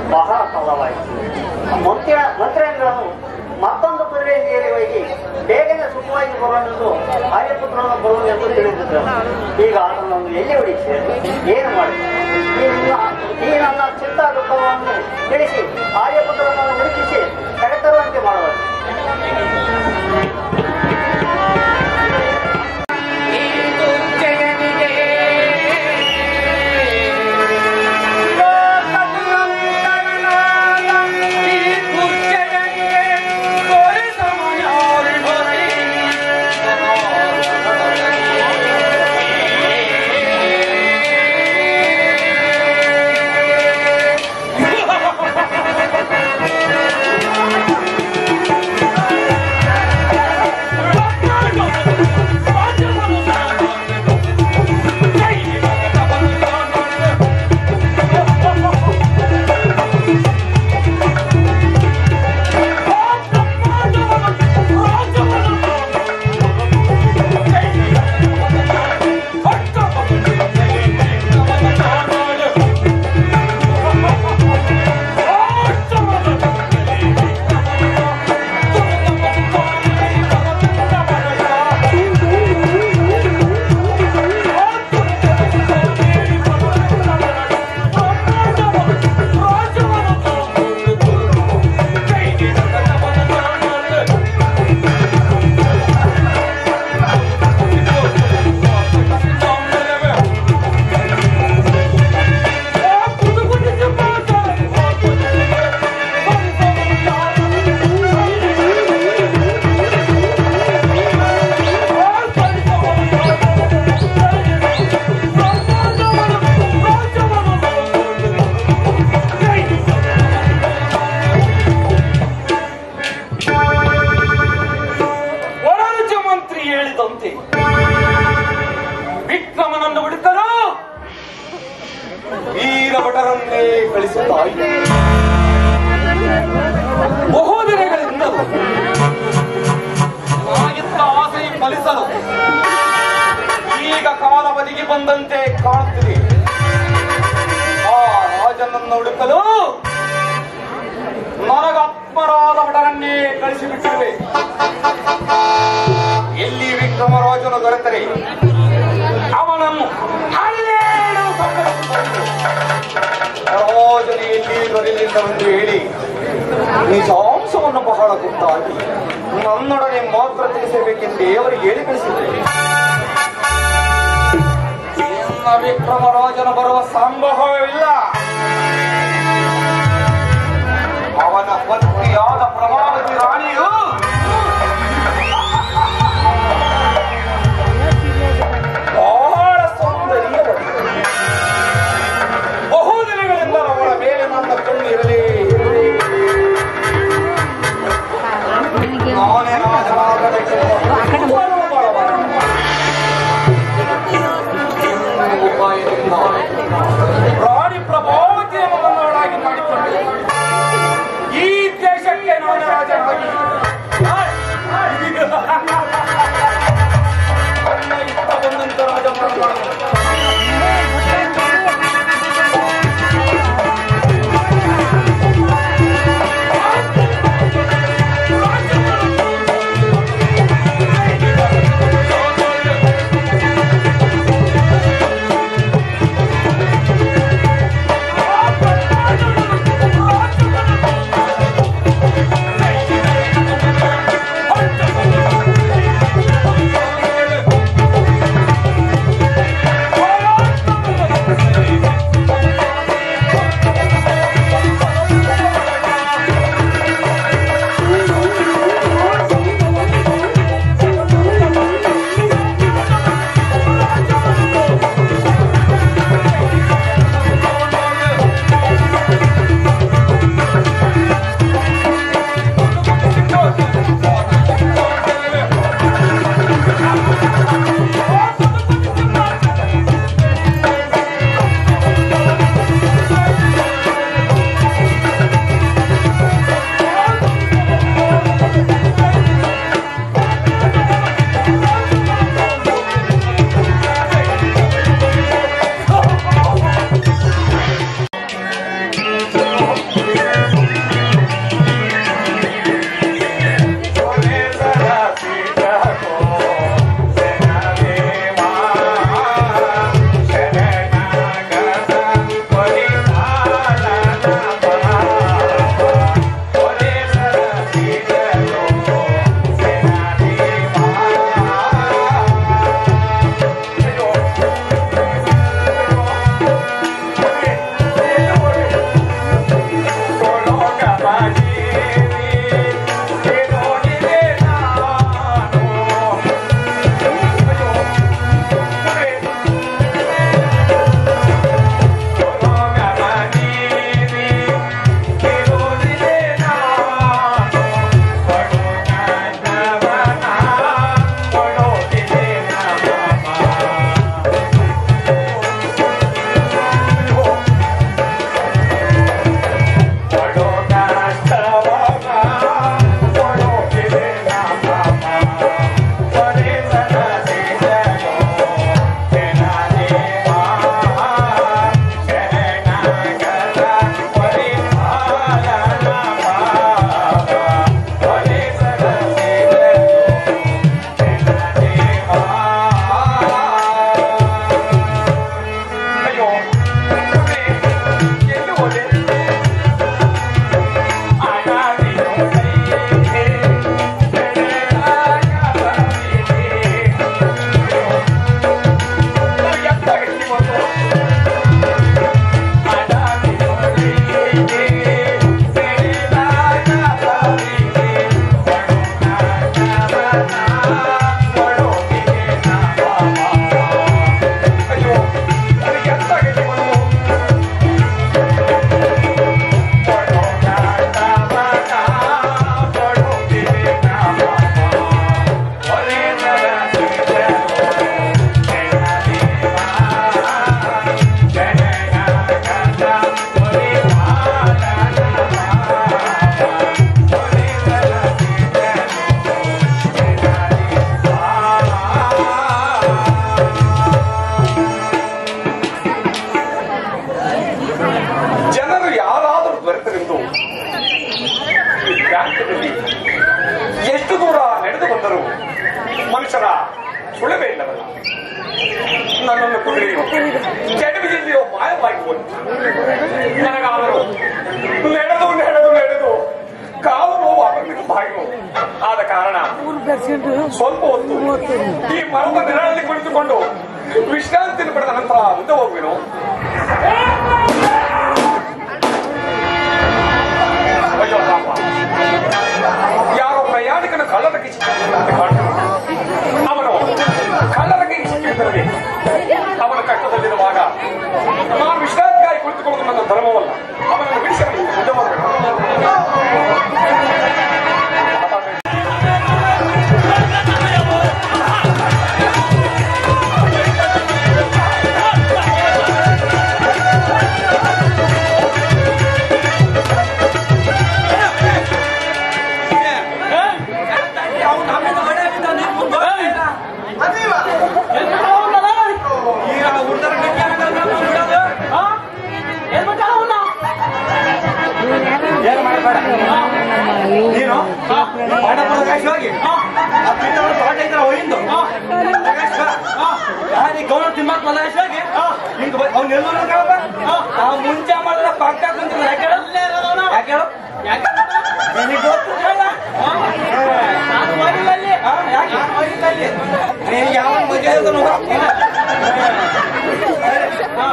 ಬಹಳ ಕಾಲವಾಯಿತು ಮಂತ್ರಿ ಮಂತ್ರಿಗಳನ್ನು ಮತ್ತೊಂದು ಕುದುರೆಯಲ್ಲಿ ಏರಿ ಹೋಗಿ ಬೇಗನೆ ಸುಖವಾಗಿ ಬರೋಣೆಂದು ಆರ್ಯಪುತ್ರನ ಬರುವುದು ಎಂದು ತಿಳಿದಿದ್ದರು ಈಗ ಅದನ್ನು ಎಲ್ಲಿ ಹೊಡಿಸಿ ಏನು ಮಾಡಿ ಈ ನನ್ನ- ಈ ನನ್ನ ಚಿತ್ತ ದುಃಖವನ್ನು ತಿಳಿಸಿ ಆರ್ಯಪುತ್ರನನ್ನು ಹುಡುಕಿಸಿ ಕರೆತರುವಂತೆ ಮಾಡುವರು ವರರಾಜ ಮಂತ್ರಿ ಹೇಳಿದಂತೆ ವಿಕ್ರಮನನ್ನು ಹುಡುಕಲು ವೀರ ಭಟರನ್ನೇ ಕಳಿಸುತ್ತಾಯಿತು ಬಹುದಿನಗಳಿಂದಲೂ ಆಗಿದ್ದ ಆಸೆ ಫಲಿಸಲು ಈಗ ಕಾಲಾವಧಿಗೆ ಬಂದಂತೆ ಕಾಣುತ್ತಿದೆ ಆ ರಾಜನನ್ನು ಹುಡುಕಲು ನನಗಾತ್ಮರಾದ ಭಟರನ್ನೇ ಕಳಿಸಿಬಿಟ್ಟಿರುವೆ ಎಲ್ಲಿ ವಿಕ್ರಮರಾಜನು ದೊರೆತರೆ ಅವನನ್ನು ಹನ್ನೆರಡು ರಾಜನು ಎಲ್ಲಿ ದೊರೆಯಲಿಲ್ಲವೆಂದು ಹೇಳಿ ನಿಜಾಂಶವನ್ನು ಬಹಳ ಗೊತ್ತಾಗಿ ನನ್ನೊಡನೆ ಮಾತ್ರ ತಿಳಿಸಬೇಕೆಂದೇ ಅವರಿಗೆ ಹೇಳಿ ಕಳಿಸಿದ್ದೆ ಇನ್ನ ವಿಕ್ರಮರಾಜನು ಬರುವ ಸಂಭವವಿಲ್ಲ ಅವನ ಪತ್ನಿಯಾದ ಪ್ರಭಾವತಿ ರಾಣಿಯು ಬಹಳ ಸೌಂದರ್ಯವಳು ಬಹುದಿನಗಳಿಂದ ಅವಳ ಮೇಲೆ ನನ್ನ ಕಣ್ಣು ಇರಲಿ ನಾನೇ ರಾಜನಾಗಬೇಕೆಂಬ ಮನೋಬಲವನ್ನು ಉಪಾಯದಿಂದ ರಾಣಿ ಪ್ರಭಾವತಿಯ ಮಗನಾಗಿ ಮಾಡಿಕೊಂಡು ಈ ದೇಶಕ್ಕೆ ನಾನು ರಾಜನಾಗಿ ನನ್ನ ಇಷ್ಟ ಬಂದಂತ ರಾಜ ಮಾಡ್ಕೊಳ್ಳೋದು. ¡Vamos! ನನ್ನನ್ನು ಕುದುರೆಯು ಜಡವಿಯಲ್ಲಿಯೋ ಮಾಯವಾಗಿ ಹೋಯಿತು ನನಗಾದರೂ ನಡೆದು ನಡೆದು ನಡೆದು ಕಾಲು ನೋವು ಅವರಿಗೆ ಬಾಯಿ ನೋವು ಆದ ಕಾರಣ ಸ್ವಲ್ಪ ಹೊತ್ತು ಈ ಮರದ ನೆರಳಲ್ಲಿ ಕುಳಿತುಕೊಂಡು ವಿಶ್ರಾಂತಿಯನ್ನು ಪಡೆದ ನಂತರ ಮುಂದೆ ಹೋಗುವೆನು ಅಯ್ಯೋ ಪಾಪ ಯಾರೋ ಪ್ರಯಾಣಿಕನ ಕಳ್ಳರಿಗೆ ಸಿಕ್ಕಿದಂತೆ ಕಾಣ್ತದೆ ಅವನು ಕಳ್ಳರಿಗೆ ಸಿಕ್ಕಿರುತ್ತದೆ ಅವನ ಕಷ್ಟದಲ್ಲಿರುವಾಗ ನಾನು ವಿಶ್ರಾಂತಿಗಾಗಿ ಕುಳಿತುಕೊಳ್ಳುವುದು ನನ್ನ ಧರ್ಮವಲ್ಲ ಅವನನ್ನು ಬಿಡಿಸಿ ಅವನಿಗೆ ಮುಂದೆ ಹೋಗಬೇಕು ನೀನು ಬಡ ಪ್ರಕಾಶವಾಗಿ ಅಪ್ಪಿದ್ದವರು ತೋಟ ಇದ್ರೆ ಒಯ್ದು ಯಾರಿಗೆ ಗೌರವ ತಿಮ್ಮಕ್ ಪ್ರಕಾಶವಾಗಿ ಹಿಂಗ ಅವ್ನು ಎಲ್ಲರೂ ಕೇಳಪ್ಪ ಆ ಮುಂಚೆ ಮಾಡಿದ ಪಕ್ಕ ಕುಂತಿಲ್ಲ ಯಾಕೆ ಹೇಳು? ಯಾಕೆ ಹೇಳು? ನಿನಗ್ ಗೊತ್ತು ಹೇಳ? ನಾನು ಮಾಡಿಲ್ಲ ಅಲ್ಲಿ. ಆ, ಯಾಕೆ? ನೀನು ಯಾವ ಮದುವೆ ಇರ್ತಾನೋ ಗೊತ್ತಿಲ್ಲ. ಹಾ.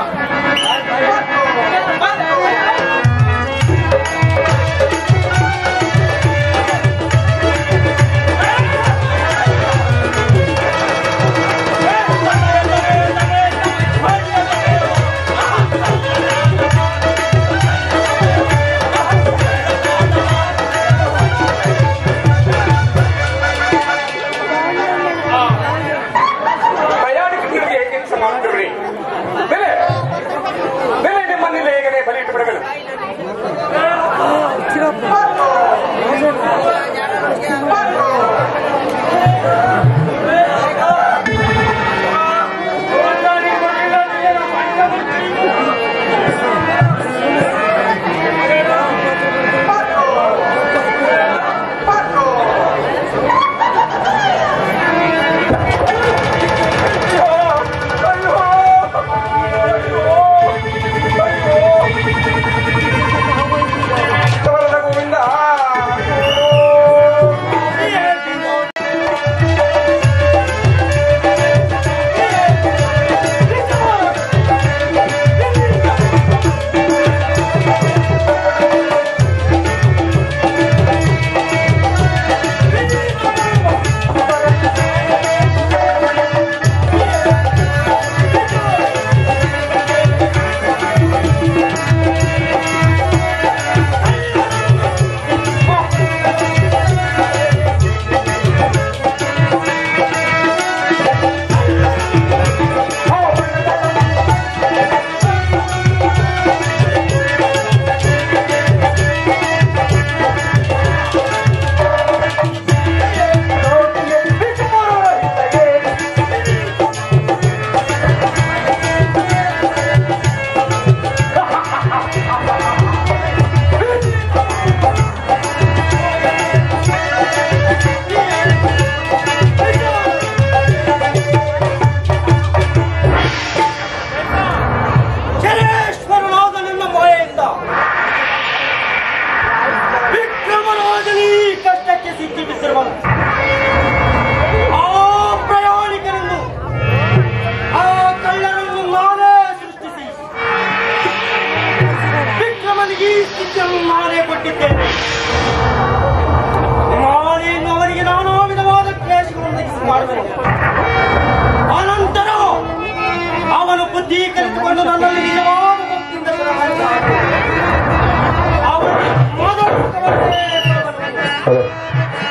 ಪ್ರಯಾಣಿಕರಿಗೆ ಹೇಗೆ ಕೆಲಸ ಮಾಡುತ್ತಿರುವಿರಿ ಬೆಲೆ ಬೆಲೆ ನಿಮ್ಮನ್ನೆಲ್ಲ ಹೇಗೆ ಬಲಿ ಇಟ್ಟು ಬಿಡಬೇಕು ಗೋವಿಂದ ಶರೇಶ್ವರನಾದ ನನ್ನ ಮಾಯೆಯಿಂದ ವಿಕ್ರಮರಾಜನಿ ಕಷ್ಟಕ್ಕೆ ಸಿಕ್ಕಿ ಬಿದ್ದಿರುವನು ಆ ಪ್ರಯಾಣಿಕರನ್ನು ಆ ಕಳ್ಳರನ್ನು ನಾನೇ ಸೃಷ್ಟಿಸಿ ವಿಕ್ರಮನಿಗೆ ಈ ಸ್ಥಿತಿಯನ್ನು ನಾನೇ ಕೊಟ್ಟಿದ್ದೇನೆ ನಾನೇನು ಅವರಿಗೆ ನಾನಾ ವಿಧವಾದ ಕ್ಲೇಶಗಳನ್ನು ಮಾಡುವೆನು ಅನಂತರ ಅವನು ಬುದ್ಧಿ ಕಲಿತುಕೊಂಡು ನನ್ನಲ್ಲಿ ನಿಜವಾದ ಭಕ್ತಿಯಿಂದ ಸಹಾಯ ಅವನಿಗೆ ಮೊದಲು ಕವಚವನ್ನೇ ಕೊಡಬಲ್ಲೆ.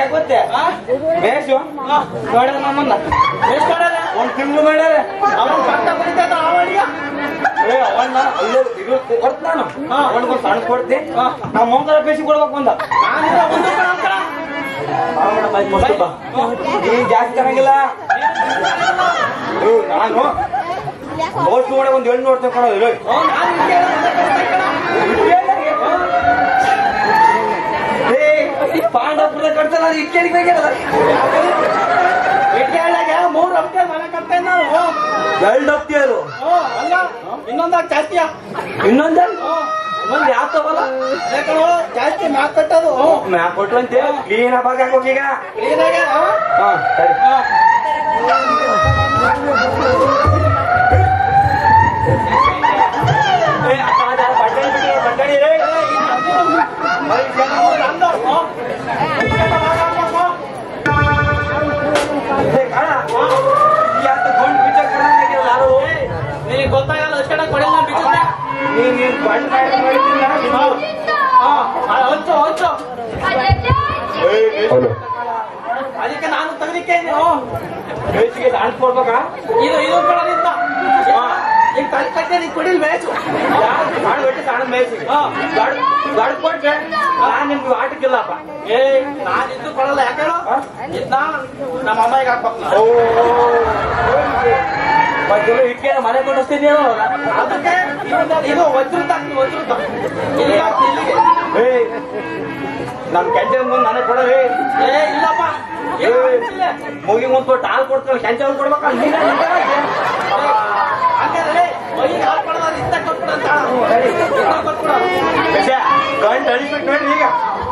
ಯಾಕೆ ಗೊತ್ತೇ ಬೇಸು ನೋಡ ನಮ್ಮನ್ನ ಎಷ್ಟು ಕೊಡಲ್ಲ ಒಂದ್ ತಿಂಗಳು ಮಾಡ್ಯಾರೆ ಅವನು ಪಕ್ಕ ಕುಡಿತದ ಅವಳಿಗೆ ಏ ಅವನ್ನ ಅಲ್ಲೇ ಇದು ಕೊಡ್ತ ನಾನು ಅವನಿಗೊಂದು ಸಣ್ಣ ಕೊಡ್ತಿ ನಮ್ಮ ಮೊಮ್ಮಗಳ ಬೇಸಿ ಕೊಡ್ಬೇಕು ಒಂದ ನಾನು ಒಂದು ಕಣ ಕಣ ನೀನ್ ಜಾಸ್ತಿ ತರಂಗಿಲ್ಲ ಏ, ನಾನು ನೋಟ್ ನೋಡಿ ಒಂದ್ ಹೆಣ್ಣು ನೋಡ್ತೇನೆ ಕಣ ಹೇಳಿ ನಾನು ಹಿಂಗೆ ಏ ಪಾಂಡವಪುರದ ಕಟ್ತಲ್ಲ ಅದು ಇಕ್ಕೇಳಿಗೆ ಬೇಕಿರಲ್ಲ ಇಟ್ಟಾಗ ಮೂರು ಹಪ್ತೆ ಮನೆ ಕಟ್ತೇನೆ ನಾನು ಎರಡು ಹತ್ತಿ ಅದು ಓ ಅಲ್ಲ ಇನ್ನೊಂದಾಗ ಜಾಸ್ತಿಯ ಇನ್ನೊಂದ ಇನ್ನೊಂದ್ ಯಾವ ತಗೋಲ್ಲ ಯಾಕೋ ಜಾಸ್ತಿ ಮ್ಯಾಕ್ ಕಟ್ಟೋದು ಮ್ಯಾಕ್ ಕೊಟ್ಟು ಅಂತ ಕ್ಲೀನ್ ಆಗಿ ಹಾಕೋಕ್ ಈಗ ಕ್ಲೀನಾಗೆ ಹಾ ಸರಿ ಏ, ಅಕ್ಕ, ಅದ ಬಟ್ಟೆ ಬಿಡಿ, ಬಟ್ಟೆ ರೇ. ಏ, ಕಾಣ. ಈ ಹತ್ತು ಗೊಂಡ್ ಬಿಚ್ಚಕ್ ಕೊಡಂಗಾಗಿರಲ್ಲ ಯಾರು? ನಿನಗೆ ಗೊತ್ತಾಗಲ್ಲ ಅಷ್ಟೇ ಕೊಡಿ ನಾನು ಬಿದ್ದಿದ್ದೆ ನೀನ್ ನೀನ್ ಬಣ್ಣ ಮಾಡಿ ಮಾಡಿದ್ದಿಲ್ಲ, ನೀನು. ಹಾ ಹೊಂಚು ಹೊಂಚು ಅದಕ್ಕೆ ನಾನು ತೆಗಲಿಕ್ಕೆ ಬೇಸಿಗೆ ದಾಂಡ್ ಕೊಡ್ಬೇಕಾ ಇದು ಇದು ಕೊಡೋದಿತ್ತ ಈಗ ತಲೆ ಕಟ್ಟೆ ನೀನು ಕೊಡಿಲ್ ಮ್ಯಾಚು ಯಾವ್ದು ಸಣ್ಣ ಬಿಟ್ಟು ಸಣ್ಣ ಬೇಸಿಗೆ ಹಾ. ದೊಡ್ಡ ದೊಡ್ಡ ಕೊಟ್ರೆ ನಾನ್ ನಿಮ್ಗೆ ಆಟಕ್ಕಿಲ್ಲಪ್ಪ ಏ ನಾನು ಇದ್ದು ಕೊಡಲ್ಲ ಯಾಕೆ ಹೇಳು ಹಾ? ಇದನ್ನ ನಮ್ಮ ಅಮ್ಮಗೆ ಹಾಕ್ಬೇಕು ನಾನು. ಓ ಮತ್ತೆ ಇಟ್ಕೆ ಮನೆ ಕೊಡಿಸ್ತೀನಿ ಅದಕ್ಕೆ ಇದು- ಇದು ವಜ್ರದ ಹಾಕ್ತೀನಿ ವಜ್ರದ ಇಲ್ಲಿಗೆ ಹಾಕ್ತೀನಿ, ಇಲ್ಲಿಗೆ ಏ ನಮ್ ಕೆಂಚೆ ಮುಂದೆ ನನಗೆ ಕೊಡರಿ ಏ ಇಲ್ಲಪ್ಪ ಏನು ಹಾಕ್ಸಿಲ್ಲ. ಮುಗಿ ಮುಂದ್ ಕೊಟ್ಟು ಹಾಲು ಕೊಡ್ತಾರೆ ಕೆಂಚೆ ಮುಂದೆ ಕೊಡ್ಬೇಕಲ್ಲ ನೀನೇ ನಿಂಗೆ ಹಾಕಿ. ಹಂಗಾದ್ರೆ ಮೈಗೆ ಹಾಲು ಕೊಡೋದು ಇಂಥ ಕೊಟ್ಬಿಡು ಅಂತ ಇಂಥ ಕೊಟ್ಬಿಡು. ಕಷೆ, ಗಂಟು ಅಳಿಸ್ಬಿಟ್ಟು ನೋಡ್ರಿ ಈಗ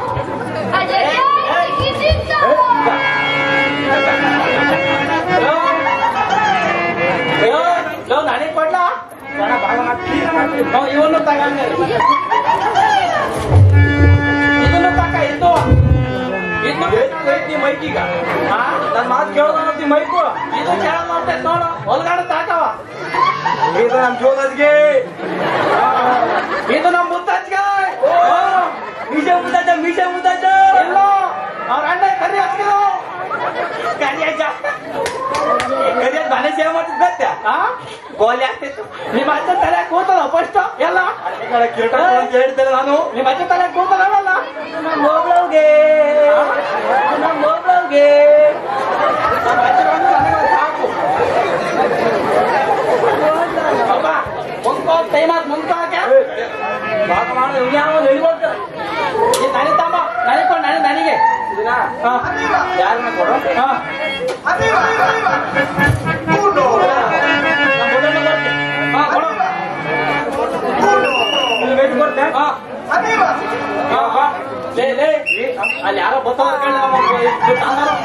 ಅಯ್ಯೋ, ಲೋ, ನನಗೆ ಕೊಡ್ಲಾ ಜನ ಭಾಗ ಮಾಡಿ clean ಮಾಡ್ತೀವಿ. ನಾವು ಇವನು ತಗೊಂಡೆ ಇದನ್ನು ತಕ ಇದು ಇದು ಎಷ್ಟು ಐತಿ ಮೈಕೀಗ ಹಾ ನನ್ನ ಮಾತು ಕೇಳೋದಂತಿ ಮೈಕು ಇದು ಕೇಳೋದು ಅಂತ ನೋಡು ಹೊಲ್ಗಾಡು ತಾಕವ ಇದು ನಮ್ ಜೋದಜ್ಗೆ ಇದು ನಮ್ಮ ಮುತ್ತಜ್ಜ ಮೀಸೆ ಮುದ್ದಾಜ ಮೀಸೆ ಮುದ್ದಾಜ ಇಲ್ಲ ಅವ್ರ ಅಣ್ಣ ಕರಿ ಹಾಕಿದ್ರು ಕರಿ ಅಜ್ಜ ಕರಿಯದ್ ಮನೆ ಸೇವೆ ಮಾಡ್ತಿದ್ ಗೊತ್ತಾ ಆ? ಗೋಲಿ ಆಗ್ತಿತ್ತು ನಿಮ್ಮ ಅಜ್ಜ ತಲೆ ಕೂತದ ಫಸ್ಟ್ ಎಲ್ಲ ಈ ಕಡೆ ಕಿರೀಟ ಅಂತ ಹೇಳ್ತೇನೆ ನಾನು ನಿಮ್ಮ ಅಜ್ಜ ತಲೆ ಕೂತದಲ್ಲ ನಮ್ಮ ಹೋಗ್ಲವ್ಗೆ ನಮ್ಮ ಹೋಗ್ಲವ್ಗೆ ನಮ್ಮ ಅಜ್ಜ ಬಂದು ನನಗೆ ಸಾಕು ಅಪ್ಪ ಮುಂದ್ಕೋ ಟೈಮ್ ಆತ್ ಮುಂದ್ಕೋಕೆ ಭಾಗ ಮಾಡೋದು ಯಾವ ನಡಿಬೋದು ಈ ನನಗೆ ತಮ್ಮ ನನಗೆ ಕೊಡು ನನಗೆ ನನಗೆ ಯಾರನ್ನ ಕೊಡು ಹಾ ನಮ್ಮ ಮೊದಲನೇ ಬರ್ತೆ. ಹಾ ಕೊಡು ಇಲ್ಲಿ ಬೇಕು ಕೊಡ್ತೆ ಹಾ ಹಾ ಹಾ ಲೇ ಲೇ ಅಲ್ಲಿ ಯಾರೋ ಬರ್ತಾವ ಕೇಳಿ ನಮ್ಮ ಇದು ತಾಂದರು.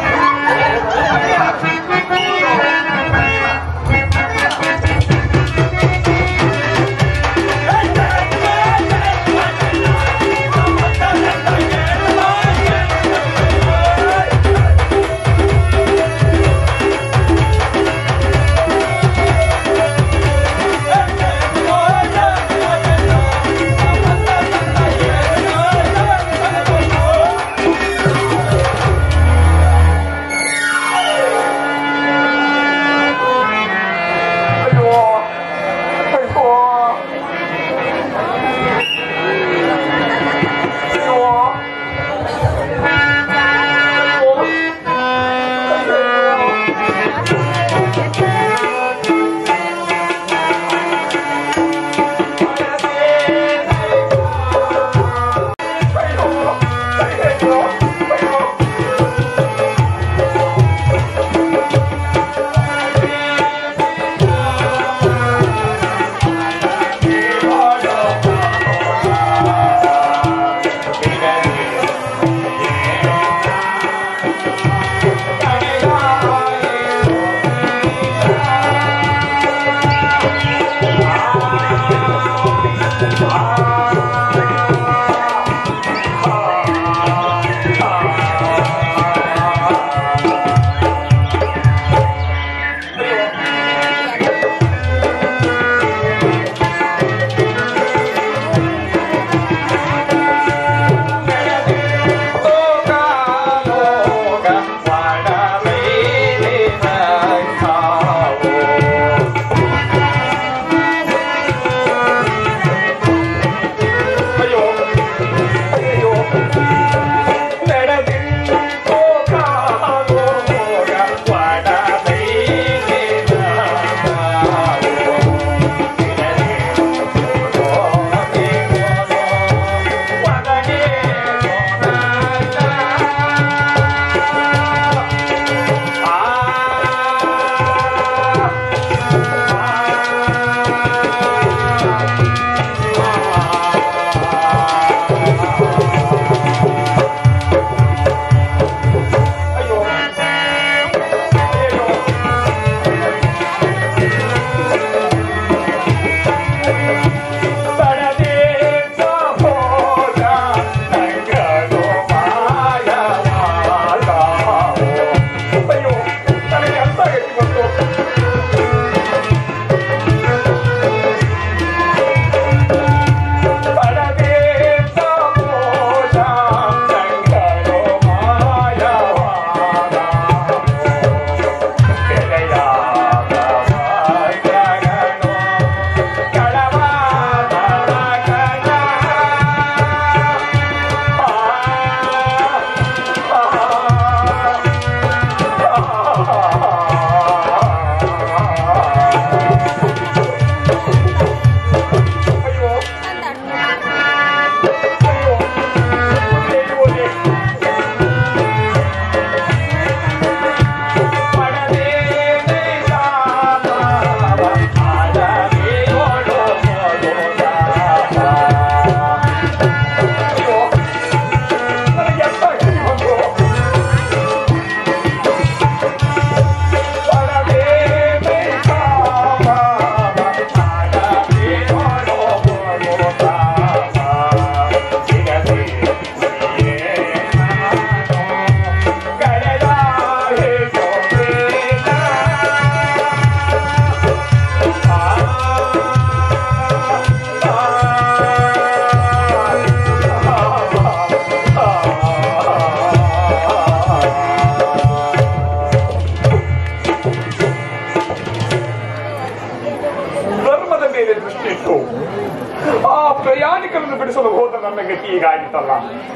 ಪ್ರಯಾಣಿಕರನ್ನು ಬಿಡಿಸಲು ಹೋದ ನನ್ನ ಗತಿ ಹೀಗಾಗಿತ್ತಲ್ಲ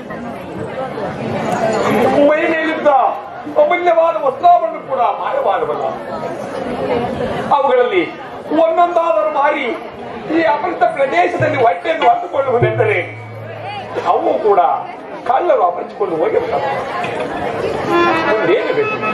ಮೈ ಮೇಲಿದ್ದ ಅಮೂಲ್ಯವಾದ ವಸ್ತ್ರಾವನ್ನು ಕೂಡ ಮಾಯವಾಗಬಲ್ಲ ಅವುಗಳಲ್ಲಿ ಒಂದೊಂದಾದರೂ ಮಾರಿ ಈ ಅಮೃತ ಪ್ರದೇಶದಲ್ಲಿ ಹೊಟ್ಟೆಯನ್ನು ಅಂದುಕೊಳ್ಳುವುದೆಂದರೆ ಅವು ಕೂಡ ಕಳ್ಳರು ಅಪರಿಸಿಕೊಂಡು ಹೋಗಿರ್ತಾರೆ ಮುಂದೇನು ಬೇಕು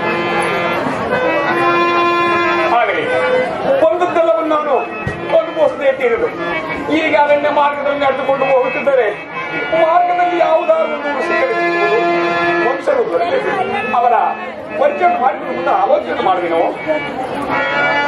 ಆಗಲಿ ಒಂದದ್ದೆಲ್ಲವನ್ನು ನಾನು ಅನುಭವಿಸದೇ ತೀರದು ಈಗ ಅರಣ್ಯ ಮಾರ್ಗದಲ್ಲಿ ನಡೆದುಕೊಂಡು ಹೋಗುತ್ತಿದ್ದರೆ ಮಾರ್ಗದಲ್ಲಿ ಯಾವುದಾದ್ರೂ ಒಂದು ಸಿಕ್ಕಲಿರುವುದು ಮನುಷ್ಯರು ದೊರೆಯಬೇಕು. ಅವರ ಪರಿಚಯ ಮಾಡಿಕೊಂಡು ಮುಂದೆ ಆಲೋಚನೆ ಮಾಡುವೆನೋ